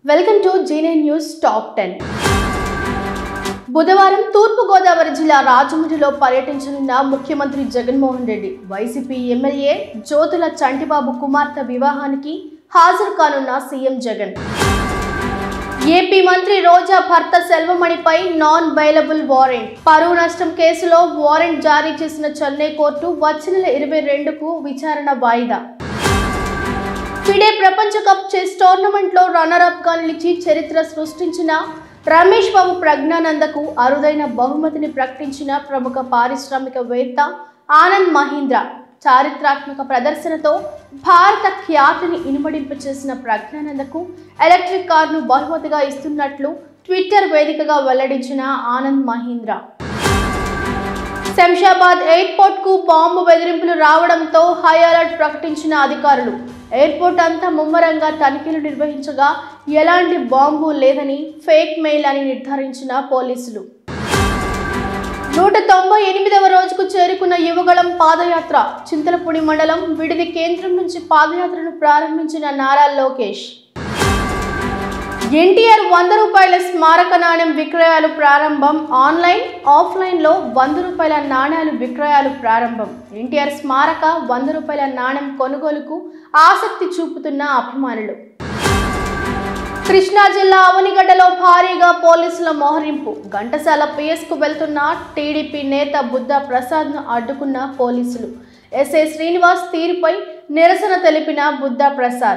welcome to Zee news top ten బుధవారం తూర్పుగోదావరి జిల్లా రాజమండ్రిలో పర్యటించనున్న ముఖ్యమంత్రి జగన్మోహన్ రెడ్డి వైసీపీ ఎమ్మెల్యే జ్యోతుల చంటిబాబు కుమార్తె వివాహానికి హాజరు కానున్న సీఎం జగన్ ఏపీ మంత్రి రోజా భర్త సెల్వమణిపై నాన్ బైలబుల్ వారెంట్ పరువు నష్టం కేసులో వారెంట్ జారీ చేసిన చెన్నై కోర్టు వచ్చే నెల ఇరవై రెండుకు విచారణ వాయిదా ఫిడే ప్రపంచ కప్ చెస్ టోర్నమెంట్ లో రన్నర్ అప్ గా నిలిచి చరిత్ర సృష్టించిన రమేష్ బాబు ప్రజ్ఞానందకు అరుదైన బహుమతిని ప్రకటించిన ప్రముఖ పారిశ్రామికవేత్త ఆనంద్ మహీంద్ర చారిత్రాత్మక ప్రదర్శనతో భారత ఖ్యాతిని ఇనుమడింపు చేసిన ప్రజ్ఞానందకు ఎలక్ట్రిక్ కార్ను బహుమతిగా ఇస్తున్నట్లు ట్విట్టర్ వేదికగా వెల్లడించిన ఆనంద్ మహీంద్ర శంషాబాద్ ఎయిర్పోర్ట్ కు బాంబు బెదిరింపులు రావడంతో హై అలర్ట్ ప్రకటించిన అధికారులు ఎయిర్పోర్ట్ అంతా ముమ్మరంగా తనిఖీలు నిర్వహించగా ఎలాంటి బాంబు లేదని ఫేక్ మెయిల్ అని నిర్ధారించిన పోలీసులు నూట తొంభై ఎనిమిదవ రోజుకు చేరుకున్న యువగళం పాదయాత్ర చింతలపూడి మండలం విడిది కేంద్రం నుంచి పాదయాత్రను ప్రారంభించిన నారా లోకేష్ ఎన్టీఆర్ వంద రూపాయల స్మారక నాణ్యం విక్రయాలు ప్రారంభం ఆన్లైన్ ఆఫ్లైన్లో వంద రూపాయల నాణ్యాలు విక్రయాలు ప్రారంభం ఎన్టీఆర్ స్మారక వంద రూపాయల నాణ్యం కొనుగోలుకు ఆసక్తి చూపుతున్న అభిమానులు కృష్ణా జిల్లా అవనిగడ్డలో భారీగా పోలీసుల మోహరింపు ఘంటసాల పిఎస్కు వెళ్తున్న టీడీపీ నేత బుద్ధ ప్రసాద్ను అడ్డుకున్న పోలీసులు ఎస్ఐ శ్రీనివాస్ తీరుపై నిరసన తెలిపిన బుద్ధ ప్రసాద్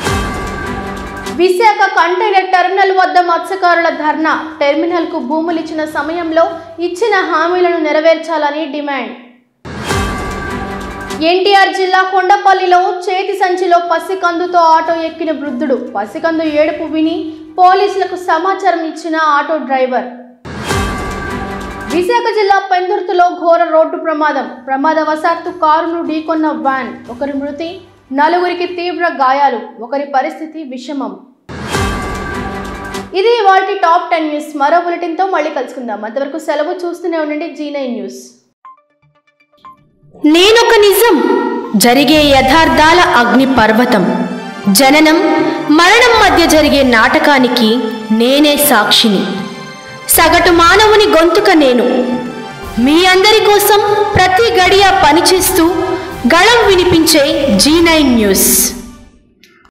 విశాఖ కంటైనర్ టెర్మినల్ వద్ద మత్స్యకారుల ధర్నా టెర్మినల్కు భూములు ఇచ్చిన సమయంలో ఇచ్చిన హామీలను నెరవేర్చాలని డిమాండ్ ఎన్టీఆర్ జిల్లా కొండపల్లిలో చేతి సంచిలో పసికందుతో ఆటో ఎక్కిన వృద్ధుడు పసికందు ఏడుపు విని పోలీసులకు సమాచారం ఇచ్చిన ఆటో డ్రైవర్ విశాఖ జిల్లా పెందుర్తిలో ఘోర రోడ్డు ప్రమాదం ప్రమాదవశాత్తు కారును ఢీకొన్న వ్యాన్ ఒకరి మృతి నలుగురికి తీవ్ర గాయాలు ఒకరి పరిస్థితి విషమం ఇది వాటి టాప్ టెన్ న్యూస్ మరో బులెటిన్తో మళ్ళీ కలుసుకుందాం అంతవరకు సెలవు చూస్తూనే ఉండండి జీ నైన్ న్యూస్ నేనొక నిజం జరిగే యథార్థాల అగ్ని పర్వతం జననం మరణం మధ్య జరిగే నాటకానికి నేనే సాక్షిని సగటు మానవుని గొంతుక నేను మీ అందరి కోసం ప్రతి గడియ పనిచేస్తూ గళం వినిపించే జీ నైన్ న్యూస్